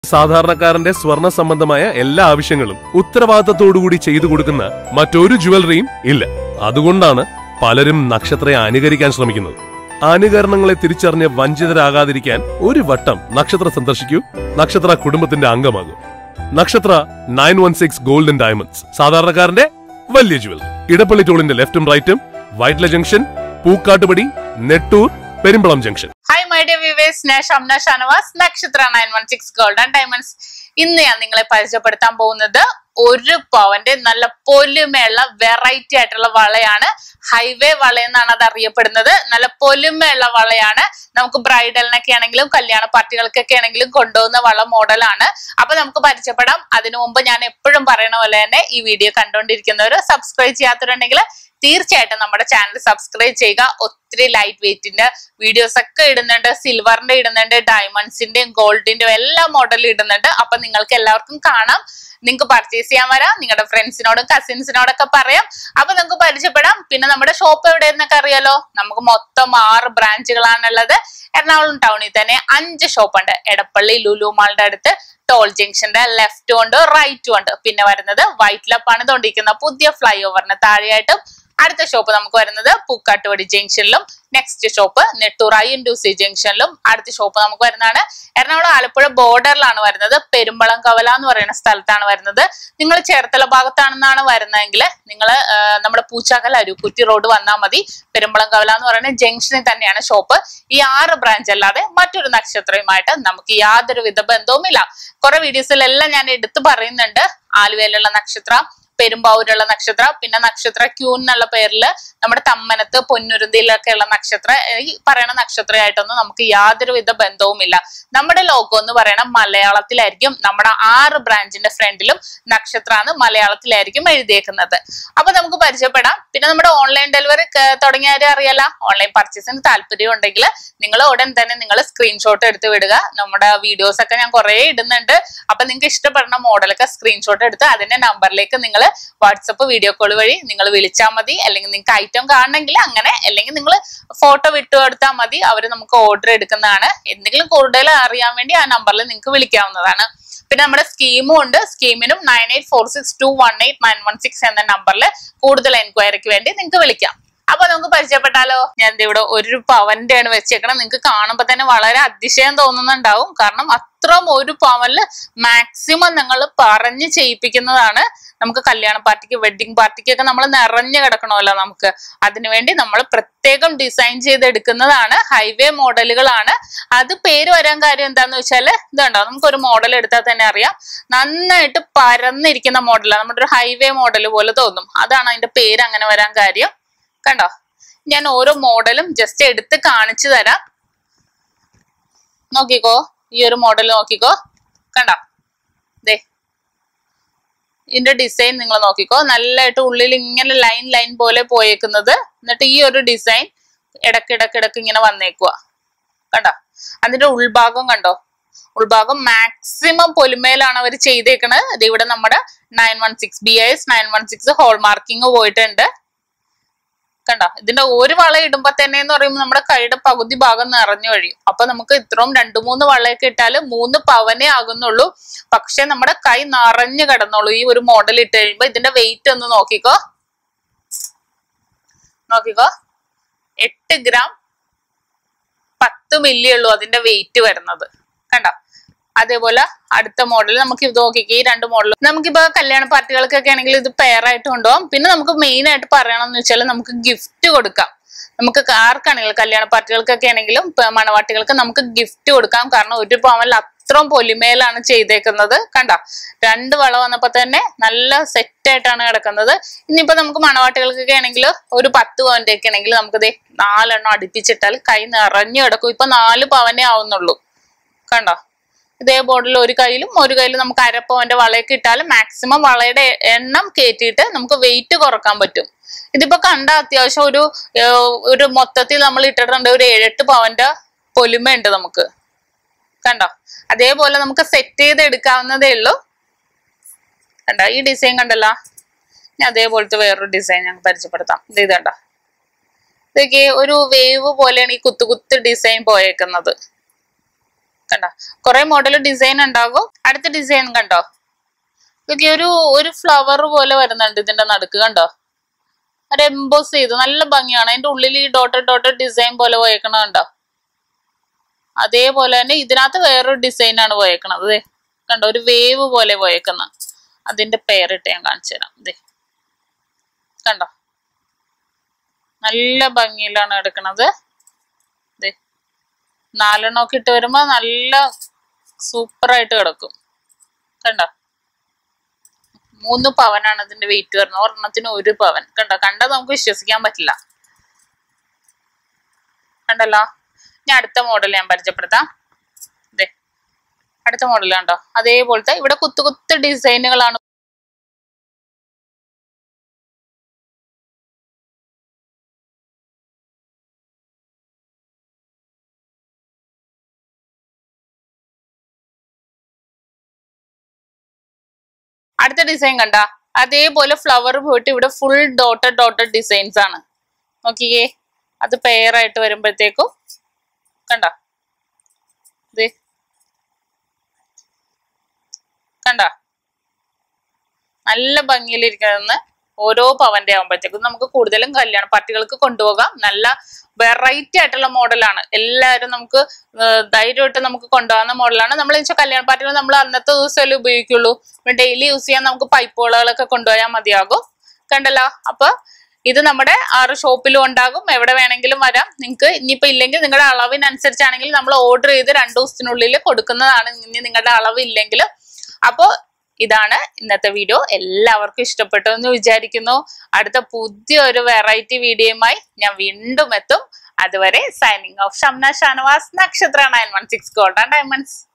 സാധാരണക്കാരന്റെ സ്വർണ്ണ സംബന്ധമായ എല്ലാ ആവശ്യങ്ങളും ഉത്തരവാദിത്തത്തോടുകൂടി ചെയ്തു കൊടുക്കുന്ന മറ്റൊരു ജുവലറിയും ഇല്ല അതുകൊണ്ടാണ് പലരും നക്ഷത്രയെ അനുകരിക്കാൻ ശ്രമിക്കുന്നത് അനുകരണങ്ങളെ തിരിച്ചറിഞ്ഞ് വഞ്ചിതരാകാതിരിക്കാൻ ഒരു വട്ടം നക്ഷത്ര സന്ദർശിക്കൂ നക്ഷത്ര കുടുംബത്തിന്റെ അംഗമാകും Nakshatra nine one six golden diamonds സാധാരണക്കാരന്റെ വലിയ ജുവൽ ഇടപ്പള്ളി ടോളിന്റെ ലെഫ്റ്റും റൈറ്റും Vyttila junction Pookkattupady Nettoor Perumbalam junction hi my dear viewers ഞാൻ Shamna Shanavas Nakshatra nine one six golden diamonds ഇന്ന് ഞാൻ നിങ്ങളെ പരിചയപ്പെടുത്താൻ പോകുന്നത് ഒരു പവന്റെ നല്ല പൊലിമയുള്ള വെറൈറ്റി ആയിട്ടുള്ള വളയാണ് ഹൈവേ വള എന്നാണ് അത് അറിയപ്പെടുന്നത് നല്ല പൊലിമയുള്ള വളയാണ് നമുക്ക് ബ്രൈഡലിനൊക്കെ ആണെങ്കിലും കല്യാണ പാർട്ടികൾക്കൊക്കെ ആണെങ്കിലും കൊണ്ടുപോകുന്ന വള മോഡലാണ് അപ്പൊ നമുക്ക് പരിചയപ്പെടാം അതിനു മുമ്പ് ഞാൻ എപ്പോഴും പറയണ പോലെ തന്നെ ഈ വീഡിയോ കണ്ടുകൊണ്ടിരിക്കുന്നവർ സബ്സ്ക്രൈബ് ചെയ്യാത്തവരുണ്ടെങ്കിൽ തീർച്ചയായിട്ടും നമ്മുടെ ചാനൽ സബ്സ്ക്രൈബ് ചെയ്യുക ഒത്തിരി ലൈറ്റ് വെയിറ്റിന്റെ വീഡിയോസ് ഒക്കെ ഇടുന്നുണ്ട് സിൽവറിന്റെ ഇടുന്നുണ്ട് ഡയമണ്ട്സിന്റെയും ഗോൾഡിന്റെയും എല്ലാ മോഡലും ഇടുന്നുണ്ട് അപ്പൊ നിങ്ങൾക്ക് എല്ലാവർക്കും കാണാം നിങ്ങൾക്ക് പർച്ചേസ് ചെയ്യാൻ വരാം നിങ്ങളുടെ ഫ്രണ്ട്സിനോടും കസിൻസിനോടൊക്കെ പറയാം അപ്പൊ നിങ്ങൾക്ക് പരിചയപ്പെടാം പിന്നെ നമ്മുടെ ഷോപ്പ് എവിടെയെന്നൊക്കെ അറിയാലോ നമുക്ക് മൊത്തം ആറ് ബ്രാഞ്ചുകളാണുള്ളത് എറണാകുളം ടൗണിൽ തന്നെ അഞ്ച് ഷോപ്പ് ഉണ്ട് എടപ്പള്ളി ലുലു മാളിന്റെ അടുത്ത് ടോൾ ജംഗ്ഷന്റെ ലെഫ്റ്റും ഉണ്ട് റൈറ്റും ഉണ്ട് പിന്നെ വരുന്നത് വൈറ്റ് ലപ്പാണ് തോണ്ടിരിക്കുന്ന പുതിയ ഫ്ലൈ ഓവറിന് താഴെയായിട്ടും അടുത്ത ഷോപ്പ് നമുക്ക് വരുന്നത് പൂക്കാട്ടുപടി ജംഗ്ഷനിലും next shop Nettoor I N C ജംഗ്ഷനിലും അടുത്ത ഷോപ്പ് നമുക്ക് വരുന്നതാണ് എറണാകുളം ആലപ്പുഴ ബോർഡറിലാണ് വരുന്നത് പെരുമ്പളം കവല എന്ന് പറയുന്ന സ്ഥലത്താണ് വരുന്നത് നിങ്ങൾ ചേർത്തല ഭാഗത്താണെന്നാണ് വരുന്നതെങ്കിൽ നിങ്ങൾ നമ്മുടെ പൂച്ചാക്കൽ അരുക്കുറ്റി റോഡ് വന്നാൽ മതി പെരുമ്പളം കവല എന്ന് പറയുന്ന ജംഗ്ഷനിൽ തന്നെയാണ് ഷോപ്പ് ഈ ആറ് ബ്രാഞ്ച് അല്ലാതെ മറ്റൊരു നക്ഷത്രവുമായിട്ട് നമുക്ക് യാതൊരു വിധ ബന്ധവുമില്ല കുറെ വീഡിയോസിലെല്ലാം ഞാൻ എടുത്തു പറയുന്നുണ്ട് ആലുവയിലുള്ള നക്ഷത്ര പെരുമ്പാവൂരുള്ള നക്ഷത്ര പിന്നെ നക്ഷത്ര ക്യൂൻ എന്നുള്ള പേരിൽ നമ്മുടെ തമ്മനത്ത് പൊന്നുരുന്തിയിലൊക്കെ ഉള്ള നക്ഷത്ര ഈ പറയുന്ന നക്ഷത്രമായിട്ടൊന്നും നമുക്ക് യാതൊരുവിധ ബന്ധവുമില്ല നമ്മുടെ ലോഗോ എന്ന് പറയുന്ന മലയാളത്തിലായിരിക്കും നമ്മുടെ ആറ് ബ്രാഞ്ചിന്റെ ഫ്രണ്ടിലും നക്ഷത്രാന്ന് മലയാളത്തിലായിരിക്കും എഴുതിയേക്കുന്നത് അപ്പൊ നമുക്ക് പരിചയപ്പെടാം പിന്നെ നമ്മുടെ ഓൺലൈൻ ഡെലിവറി തുടങ്ങിയവരെ അറിയാലോ ഓൺലൈൻ പർച്ചേസിന് താല്പര്യം ഉണ്ടെങ്കിൽ നിങ്ങൾ ഉടൻ തന്നെ നിങ്ങൾ സ്ക്രീൻഷോട്ട് എടുത്ത് വിടുക നമ്മുടെ വീഡിയോസ് ഒക്കെ ഞാൻ കുറെ ഇടുന്നുണ്ട് അപ്പൊ നിങ്ങൾക്ക് ഇഷ്ടപ്പെടുന്ന മോഡലൊക്കെ സ്ക്രീൻഷോട്ട് എടുത്ത് അതിന്റെ നമ്പറിലേക്ക് നിങ്ങൾ വാട്സപ്പ് വീഡിയോ കോൾ വഴി നിങ്ങൾ വിളിച്ചാൽ മതി അല്ലെങ്കിൽ നിങ്ങൾക്ക് ഐറ്റം കാണണമെങ്കിൽ അങ്ങനെ അല്ലെങ്കിൽ നിങ്ങൾ ഫോട്ടോ വിട്ടു കൊടുത്താൽ മതി അവർ നമുക്ക് ഓർഡർ എടുക്കുന്നതാണ് എന്തെങ്കിലും കൂടുതൽ അറിയാൻ വേണ്ടി ആ നമ്പറിൽ നിങ്ങൾക്ക് വിളിക്കാവുന്നതാണ് പിന്നെ നമ്മുടെ സ്കീമും ഉണ്ട് സ്കീമിനും nine eight four six two one eight nine one six എന്ന നമ്പറിൽ കൂടുതൽ എൻക്വയറിക്ക് വേണ്ടി നിങ്ങൾക്ക് വിളിക്കാം അപ്പൊ നമുക്ക് പരിചയപ്പെട്ടാലോ ഞാൻ ദേ ഇവിടെ ഒരു പവന്റെ ആണ് വെച്ചേക്കണം നിങ്ങൾക്ക് കാണുമ്പോ തന്നെ വളരെ അതിശയം തോന്നുന്നുണ്ടാവും കാരണം അത്രയും ഒരു പവനില് മാക്സിമം നിങ്ങൾ പറഞ്ഞ് ചെയ്യിപ്പിക്കുന്നതാണ് നമുക്ക് കല്യാണ പാർട്ടിക്ക് വെഡിങ് പാർട്ടിക്കൊക്കെ നമ്മൾ നിറഞ്ഞു കിടക്കണമല്ലോ നമുക്ക് അതിനുവേണ്ടി നമ്മൾ പ്രത്യേകം ഡിസൈൻ ചെയ്തെടുക്കുന്നതാണ് ഹൈവേ മോഡലുകളാണ് അത് പേര് വരാൻ കാര്യം എന്താന്ന് വെച്ചാല് ഇതുണ്ടോ നമുക്ക് ഒരു മോഡൽ എടുത്താൽ തന്നെ അറിയാം നന്നായിട്ട് പരന്നിരിക്കുന്ന മോഡലാണ് നമ്മുടെ ഒരു ഹൈവേ മോഡൽ പോലെ തോന്നും അതാണ് അതിന്റെ പേര് അങ്ങനെ വരാൻ കാര്യം കണ്ടോ ഞാൻ ഓരോ മോഡലും ജസ്റ്റ് എടുത്ത് കാണിച്ചു തരാം നോക്കിക്കോ ഈ ഒരു മോഡൽ നോക്കിക്കോ കണ്ടോ ദേ ഇതിന്റെ ഡിസൈൻ നിങ്ങൾ നോക്കിക്കോ നല്ലതായിട്ട് ഉള്ളിൽ ഇങ്ങനെ ലൈൻ ലൈൻ പോലെ പോയേക്കുന്നത് എന്നിട്ട് ഈ ഒരു ഡിസൈൻ ഇടക്കിടക്കിടക്ക് ഇങ്ങനെ വന്നേക്കുക കണ്ടോ അതിന്റെ ഉൾഭാഗം കണ്ടോ ഉൾഭാഗം മാക്സിമം പൊലിമയിലാണ് അവർ ചെയ്തേക്കണത് ഇത് ഇവിടെ നമ്മുടെ nine one six B I S nine one six hallmarking പോയിട്ടുണ്ട് കണ്ടോ ഇതിന്റെ ഒരു വള ഇടുമ്പോ തന്നെ എന്ന് പറയുമ്പോൾ നമ്മുടെ കൈയുടെ പകുതി ഭാഗം നിറഞ്ഞു കഴിയും അപ്പൊ നമുക്ക് ഇത്രയും രണ്ടു മൂന്ന് വളയൊക്കെ ഇട്ടാല് മൂന്ന് പവനേ ആകുന്നുള്ളൂ പക്ഷെ നമ്മുടെ കൈ നിറഞ്ഞു കിടന്നുള്ളൂ ഈ ഒരു മോഡൽ ഇട്ട് കഴിയുമ്പോ ഇതിന്റെ വെയിറ്റ് ഒന്ന് നോക്കിക്കോ നോക്കിക്കോ എട്ട് ഗ്രാം പത്ത് മില്ലി ഉള്ളൂ അതിന്റെ വെയിറ്റ് വരുന്നത് കണ്ടോ അതേപോലെ അടുത്ത മോഡൽ നമുക്ക് ഇത് നോക്കിക്കേ ഈ രണ്ട് മോഡൽ നമുക്കിപ്പോ കല്യാണ പാർട്ടികൾക്കൊക്കെ ആണെങ്കിൽ ഇത് പെയർ ആയിട്ട് കൊണ്ടുപോകാം പിന്നെ നമുക്ക് മെയിൻ ആയിട്ട് പറയണമെന്ന് വെച്ചാൽ നമുക്ക് ഗിഫ്റ്റ് കൊടുക്കാം നമുക്ക് ആർക്കാണെങ്കിലും കല്യാണ പാർട്ടികൾക്കൊക്കെ ആണെങ്കിലും പ- മണവാട്ടികൾക്ക് നമുക്ക് ഗിഫ്റ്റ് കൊടുക്കാം കാരണം ഒരു പവനിൽ അത്രയും പൊലിമയിലാണ് ചെയ്തേക്കുന്നത് കണ്ട രണ്ട് വള വന്നപ്പോ തന്നെ നല്ല സെറ്റ് ആയിട്ടാണ് കിടക്കുന്നത് ഇനിയിപ്പോ നമുക്ക് മണവാട്ടികൾക്കൊക്കെ ആണെങ്കിൽ ഒരു പത്ത് പവന്റെ ഒക്കെ ആണെങ്കിൽ നമുക്ക് ദേ നാലെണ്ണം അടുപ്പിച്ചിട്ടാൽ കൈ നിറഞ്ഞു കിടക്കും ഇപ്പൊ നാല് പവനേ ആവുന്നുള്ളൂ കണ്ടോ ഇതേ ബോർഡിൽ ഒരു കയ്യിലും ഒരു കയ്യിലും നമുക്ക് അരപ്പവന്റെ വളയൊക്കെ ഇട്ടാലും മാക്സിമം വളയുടെ എണ്ണം കയറ്റിയിട്ട് നമുക്ക് വെയിറ്റ് കുറക്കാൻ പറ്റും ഇതിപ്പോ കണ്ട അത്യാവശ്യം ഒരു ഏഹ്, ഒരു മൊത്തത്തിൽ നമ്മൾ ഇട്ടിട്ടുണ്ട് ഒരു ഏഴെട്ട് പവന്റെ പൊലിമയുണ്ട് നമുക്ക് കണ്ടോ അതേപോലെ നമുക്ക് സെറ്റ് ചെയ്ത് എടുക്കാവുന്നതേ ഉള്ളൂ കണ്ടോ ഈ ഡിസൈൻ കണ്ടല്ലോ ഇനി അതേപോലത്തെ വേറൊരു ഡിസൈൻ ഞങ്ങൾ പരിചയപ്പെടുത്താം ഇത് ഇത് കണ്ടോ ഇതൊക്കെ ഒരു വേവ് പോലെയാണ് ഈ കുത്തു കുത്ത് ഡിസൈൻ പോയേക്കുന്നത് കണ്ടോ കുറെ മോഡൽ ഡിസൈൻ ഉണ്ടാകും അടുത്ത ഡിസൈൻ കണ്ടോ ഇതൊക്കെ ഒരു ഒരു ഫ്ലവർ പോലെ വരുന്നുണ്ട് ഇതിന്റെ നടുക്ക് കണ്ടോ ഒരു എംബോസ് ചെയ്തു നല്ല ഭംഗിയാണ് അതിന്റെ ഉള്ളിൽ ഈ ഡോട്ടഡ് ഡോട്ടഡ് ഡിസൈൻ പോലെ പോയേക്കണ കണ്ടോ അതേപോലെ തന്നെ ഇതിനകത്ത് വേറൊരു ഡിസൈൻ ആണ് പോയേക്കണത് ദേ കണ്ടോ ഒരു വേവ് പോലെ പോയേക്കുന്ന അതിന്റെ പേരിട്ട് ഞാൻ കാണിച്ചു തരാം ദേ കണ്ടോ നല്ല ഭംഗിയിലാണ് എടുക്കണത് ദേ നാലെണ്ണമൊക്കെ ഇട്ട് വരുമ്പോ നല്ല സൂപ്പറായിട്ട് കിടക്കും കണ്ടോ മൂന്ന് പവനാണ് ഇതിന്റെ വെയിറ്റ് വരുന്നത് ഒരെണ്ണത്തിന് ഒരു പവൻ കണ്ടോ കണ്ടാൽ നമുക്ക് വിശ്വസിക്കാൻ പറ്റില്ല കണ്ടല്ലോ ഞാൻ അടുത്ത മോഡൽ ഞാൻ പരിചയപ്പെടുത്താം ദേ അടുത്ത മോഡൽ കണ്ടോ അതേപോലത്തെ ഇവിടെ കുത്തു കുത്ത് ഡിസൈനുകളാണ് അടുത്ത ഡിസൈൻ കണ്ട അതേപോലെ ഫ്ലവർ പോയിട്ട് ഇവിടെ ഫുൾ ഡോട്ടഡ് ഡോട്ടഡ് ഡിസൈൻസ് ആണ് നോക്കിയേ അത് പെയർ ആയിട്ട് വരുമ്പോഴത്തേക്കും കണ്ട ഇത് കണ്ട നല്ല ഭംഗിയിലിരിക്കുന്ന ഓരോ പവന്റെ ആകുമ്പോഴത്തേക്കും നമുക്ക് കൂടുതലും കല്യാണ പാർട്ടികൾക്ക് കൊണ്ടുപോകാം നല്ല വെറൈറ്റി ആയിട്ടുള്ള മോഡലാണ് എല്ലാവരും നമുക്ക് ഏഹ് ധൈര്യമായിട്ട് നമുക്ക് കൊണ്ടുപോകുന്ന മോഡലാണ് നമ്മൾ വെച്ചാൽ കല്യാണ പാർട്ടികൾ നമ്മൾ അന്നത്തെ ദിവസമല്ലേ ഉപയോഗിക്കുള്ളൂ ഡെയിലി യൂസ് ചെയ്യാൻ നമുക്ക് പൈപ്പുകളൊക്കെ കൊണ്ടുപോയാൽ മതിയാകും കണ്ടല്ലോ അപ്പൊ ഇത് നമ്മുടെ ആറ് ഷോപ്പിലും ഉണ്ടാകും എവിടെ വേണമെങ്കിലും വരാം നിങ്ങൾക്ക് ഇനിയിപ്പോ ഇല്ലെങ്കിൽ നിങ്ങളുടെ അളവിനനുസരിച്ചാണെങ്കിൽ നമ്മൾ ഓർഡർ ചെയ്ത് രണ്ടു ദിവസത്തിനുള്ളിൽ കൊടുക്കുന്നതാണ് ഇനി നിങ്ങളുടെ അളവ് ഇല്ലെങ്കിൽ അപ്പോ ഇതാണ് ഇന്നത്തെ വീഡിയോ എല്ലാവർക്കും ഇഷ്ടപ്പെട്ടു എന്ന് വിചാരിക്കുന്നു അടുത്ത പുതിയൊരു വെറൈറ്റി വീഡിയോയുമായി ഞാൻ വീണ്ടും എത്തും അതുവരെ signing off Shamna Shanavas Nakshatra nine one six golden diamonds